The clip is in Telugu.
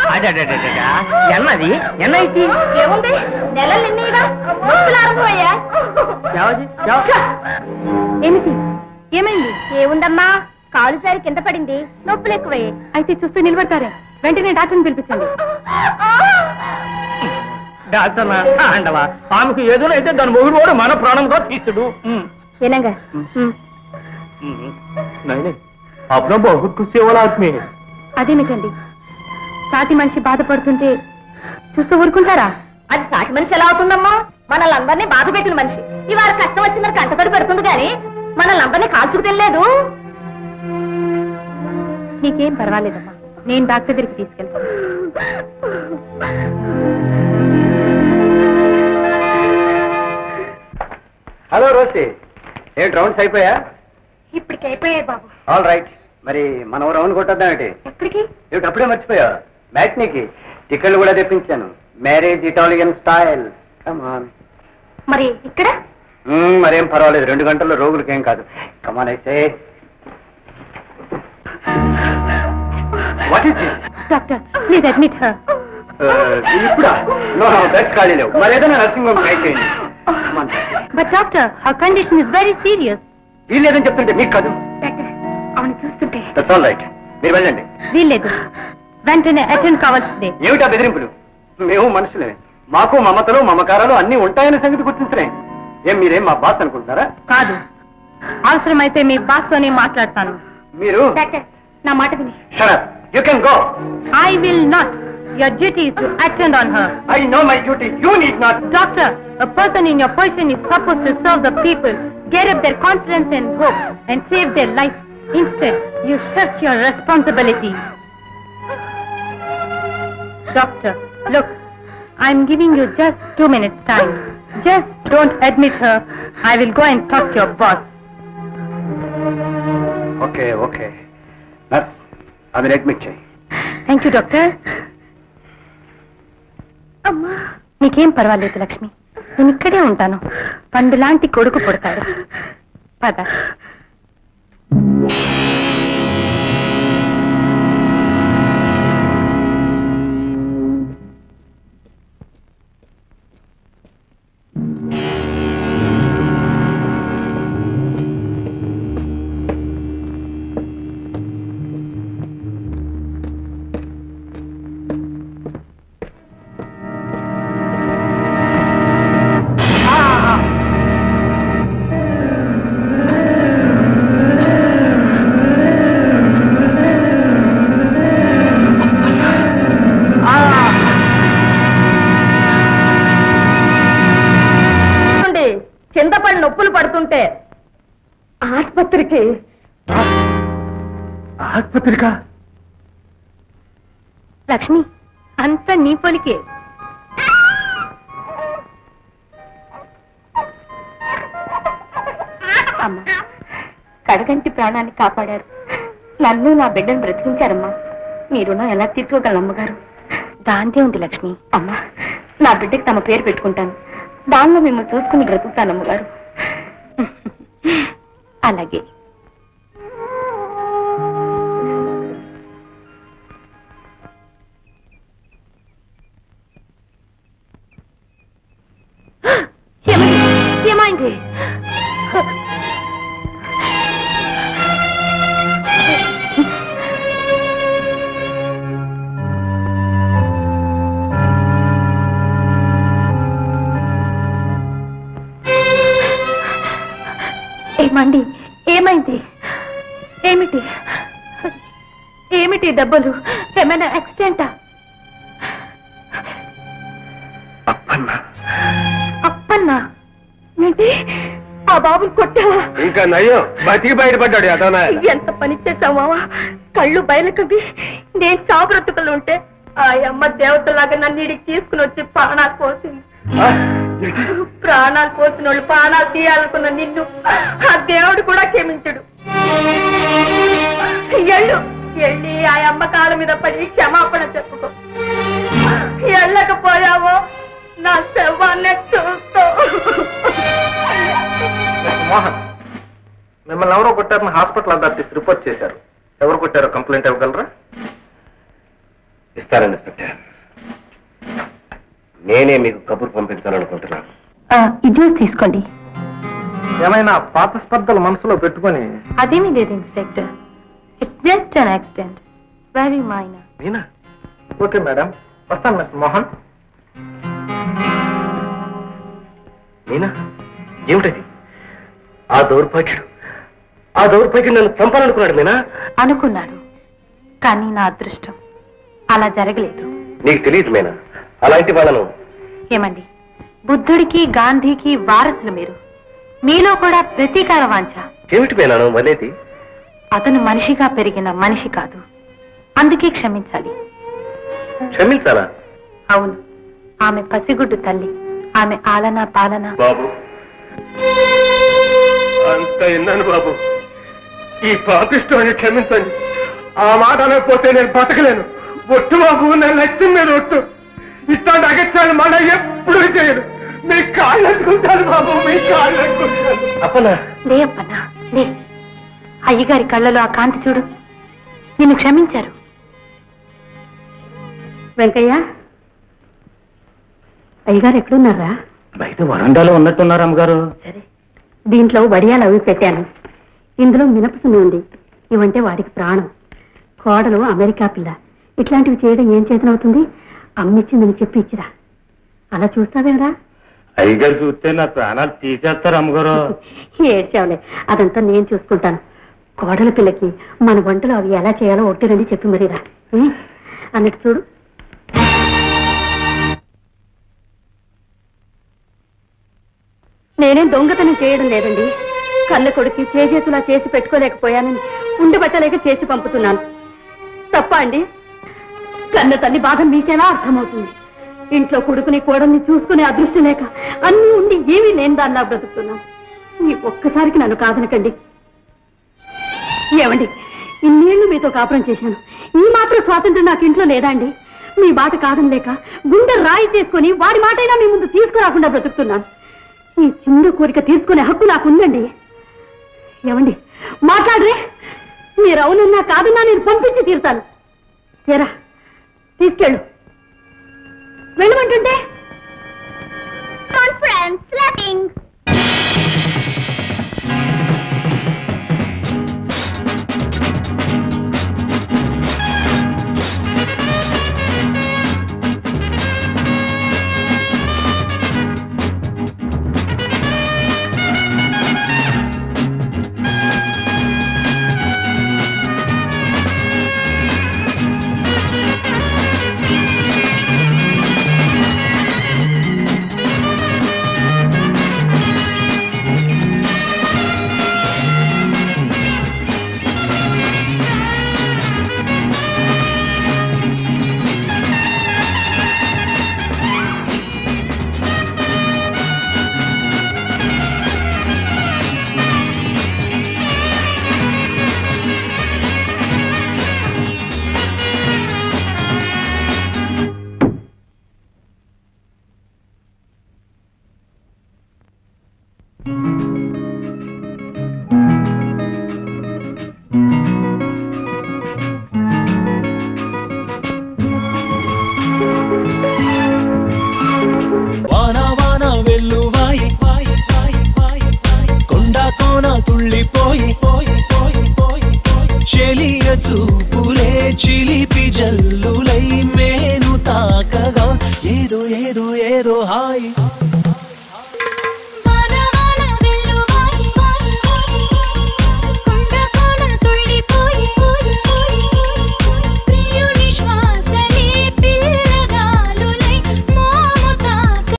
అడడడడడా. ఎన్నది ఎన్నైతి ఏముంది నెలలు నిన్నీగా నొప్పులు ఆరంభమయ్యా ఎవది ఎవ- ఏమిటి ఏమైంది ఏముందమ్మా కాలు సారి కింద పడింది నొప్పులు ఎక్కువయ్యాయి అయితే చూస్తూ నిలబడతారే వెంటనే డాక్టర్ని పిలిపించండి డాక్టర్ నా అండవా ఆమెకు ఏదైనా అయితే దాని మొగుడు కూడా మన ప్రాణంగా తీసుడు ఏనంగా नहीं अपना बहुत कुछ सेवा आदमी है అదేమిటండి సాటి మనిషి బాధపడుతుంటే చూస్తూ ఊరుకుంటారా అది సాటి మనిషి ఎలా అవుతుందమ్మా మనల్ని అందరినీ బాధ పెట్టిన మనిషి ఇవాళ కష్టం వచ్చిందని కంటపడి పెడుతుంది కానీ మనల్ని అందరినీ కాల్చుకు తినలేదు నీకేం పర్వాలేదమ్మా నేను డాక్టర్ దగ్గరికి తీసుకెళ్తాను హలో రోసి ఏంటి రౌండ్స్ అయిపోయా ఇప్పటికి అయిపోయాయి బాబు ఆల్ రైట్ మరి మనం రౌండ్ కొట్టొద్దాం ఏంటి ఎక్కడికి ఏమిటి అప్పుడే మర్చిపోయా మ్యాట్నీకి టికెట్లు కూడా తెప్పించాను మ్యారేజ్ ఇటాలియన్ స్టైల్ కమాన్ మరి ఇక్కడ మరేం పర్వాలేదు రెండు గంటల్లో రోగులకి ఏం కాదు కమాన్ అయితే what is doctor please admit her ఇప్పుడా నో బెస్ట్ ఖాళీ లేవు మరి ఏదైనా నర్సింగ్ హోమ్ ట్రై చేయండి come on but doctor her condition is very serious వీళ్ళేదని చెప్తుంటే మీకు కాదు డాక్టర్ అవును చూస్తుంటే దట్స్ ఆల్ రైట్ మీరు వెళ్ళండి వీల్లేదు వెంటనే అటెండ్ కావాల్సిందే ఏమిటా బెదిరింపులు మేము మనుషులే మాకు మమతలు మమకారాలు అన్ని ఉంటాయనే సంగతి గుర్తించలేం ఏం మీరేం మా బాస్ అనుకుంటున్నారా కాదు అవసరమైతే మీ బాస్తోనే మాట్లాడతాను మీరు డాక్టర్ నా మాట విని shut up you can go I will not your duty is to attend on her I know my duty you need not doctor a person in your position is supposed to serve the people, get up their confidence and hope, and save their life. Instead, you shirk your responsibility. Doctor, look, I'm giving you just two minutes time. Just don't admit her. I will go and talk to your boss. Okay okay nurse ఆమెను అడ్మిట్ చేయి Thank you, doctor. అమ్మా నీకేం పర్వాలేదు లక్ష్మి నేను ఇక్కడే ఉంటాను పండు లాంటి కొడుకు పుడతాడు పద కింద పడి నొప్పులు పడుతుంటే ఆసుపత్రికి ఆసుపత్రికా లక్ష్మి అంత నీ పొలికే అమ్మా కడగంటి ప్రాణాన్ని కాపాడారు నన్ను నా బిడ్డను బ్రతికించారమ్మా మీ రుణం ఎలా తీర్చుకోగలను అమ్మగారు దాంతే ఉంది లక్ష్మి అమ్మా నా బిడ్డకి తమ పేరు పెట్టుకుంటాను దానిలో మిమ్మల్ని చూసుకుని బ్రతుకుతాను అమ్మగారు అలాగే ఏమైంది ఏమైంది ఏమండి ఏమైంది ఏమిటి ఏమిటి దెబ్బలు ఏమైనా యాక్సిడెంటా అప్పన్నా అప్పన్నా ఏంటి ఆ బాబుని కొట్టావా ఇంకా నయ్యో బతికి బయటపడ్డాడు అదోనా ఎంత పని చేసావా కళ్ళు బయలుకవి నేను చాబ్రతుకులు ఉంటే ఆ అమ్మ దేవతలాగా నన్ను ఇడికి తీసుకుని వచ్చి ప్రాణాలు పోసింది ప్రాణాలు పోసిన వాళ్ళు ప్రాణాలు తీయాలనుకున్న నిన్ను ఆ దేవుడు కూడా క్షమించడు ఎళ్ళు వెళ్ళి ఆ అమ్మ కాళ్ళ మీద పడి క్షమాపణ చెప్పుకో వెళ్ళకపోయావో నా శవాన్ని చూస్తూ మోహన్ మిమ్మల్ని ఎవరో కొట్టారని హాస్పిటల్ అథారిటీస్ రిపోర్ట్ చేశారు ఎవరు కొట్టారో కంప్లైంట్ ఇవ్వగలరా నమస్కారం ఇన్స్పెక్టర్ నేనే మీకు కబురు పంపించాలనుకుంటున్నాను ఇది తీసుకోండి ఏమైనా పాత స్పర్ధలు మనసులో పెట్టుకొని అదేమీ లేదు inspector it's just an accident very minor Meena okay madam వస్తాను మిస్టర్ మోహన్ మీనా ఏమిటది ఆ దౌర్భాగ్యుడు ఆ దౌర్భాగ్యుడు నన్ను చంపాలనుకున్నాడు మీనా అనుకున్నాడు కానీ నా అదృష్టం అలా జరగలేదు నీకు తెలియదు మీనా అలాంటి వాళ్ళను ఏమండి బుద్ధుడికి గాంధీకి వారసులు మీరు మీలో కూడా ప్రతీకార వాంఛ ఏమిటి మీనా నువ్వు అనేది అతను మనిషిగా పెరిగిన మనిషి కాదు అందుకే క్షమించాలి క్షమించాలా అవును ఆమె పసిగుడ్డు తల్లి ఆమె ఆలన పాలన బాబు అంత విన్నాను బాబు ఈ పాపిష్టాన్ని క్షమించండి ఆ మాట అనకపోతే నేను బతకలేను ఒట్టు బాబు నా లక్ష్యం మీద ఒట్టు ఇట్లాంటి అగత్యాలు మళ్ళీ ఎప్పుడు చేయను మీ కాళ్ళు అనుకుంటాను బాబు మీ కాళ్ళు అనుకుంటాను అప్పనా లే అప్పన్నా లే అయ్యగారి కళ్ళలో ఆ కాంతి చూడు నిన్ను క్షమించారు వెంకయ్య అయ్యగారు ఎక్కడున్నారా బయట వరండాలో ఉన్నట్టున్నారు అమ్మగారు సరే దీంట్లో వడియాలు అవి పెట్టాను ఇందులో మినపసుని ఉంది ఇవంటే వాడికి ప్రాణం కోడలు అమెరికా పిల్ల ఇట్లాంటివి చేయడం ఏం చేతనవుతుంది అమ్మిచ్చిందని చెప్పి ఇచ్చిరా అలా చూస్తావేరా అయ్యగారు చూస్తే నా ప్రాణాలు తీసేస్తారు అమ్మగారు ఏడ్చావులే అదంతా నేను చూసుకుంటాను కోడల పిల్లకి మన వంటలు అవి ఎలా చేయాలో ఒకటి రండి చెప్పి మరిరా ఏ? అన్నట్టు చూడు నేనేం దొంగతనం చేయడం లేదండి కన్న కొడుకు చేజేతులా చేసి పెట్టుకోలేకపోయానని ఉండబట్టలేక చేసి పంపుతున్నాను తప్ప అండి కన్న తల్లి బాధ మీకెలా అర్థమవుతుంది ఇంట్లో కొడుకుని కోడల్ని చూసుకునే అదృష్టం లేక అన్ని ఉండి ఏమీ లేని దానిలా బ్రతుకుతున్నాం ఈ ఒక్కసారికి నన్ను కాదనకండి ఏమండి ఇన్నేళ్లు మీతో కాపురం చేశాను ఈ మాత్రం స్వాతంత్రం నాకు ఇంట్లో లేదా అండి మీ మాట కాదని లేక గుండె రాయి చేసుకొని వాడి మాటైనా మీ ముందు తీసుకురాకుండా బ్రతుకుతున్నాను ఈ చిన్న కోరిక తీసుకునే హక్కు నాకు ఉందండి ఏమండి మాట్లాడరే మీరు అవునన్నా కాదన్నా నేను పంపించి తీరుతాను ఏరా తీసుకెళ్ళు వెళ్ళమంటుంటే కాన్ఫరెన్స్ లాటింగ్ వాన వాన వెల్లువాయి వాయి వాయి వాయి వాయి కొండ కోన తుళ్ళిపోయి పోయి పోయి పోయి పోయి చెలియ చూపులే చిలిపి జల్లులై మేను తాకగా ఏదో ఏదో ఏదో హాయి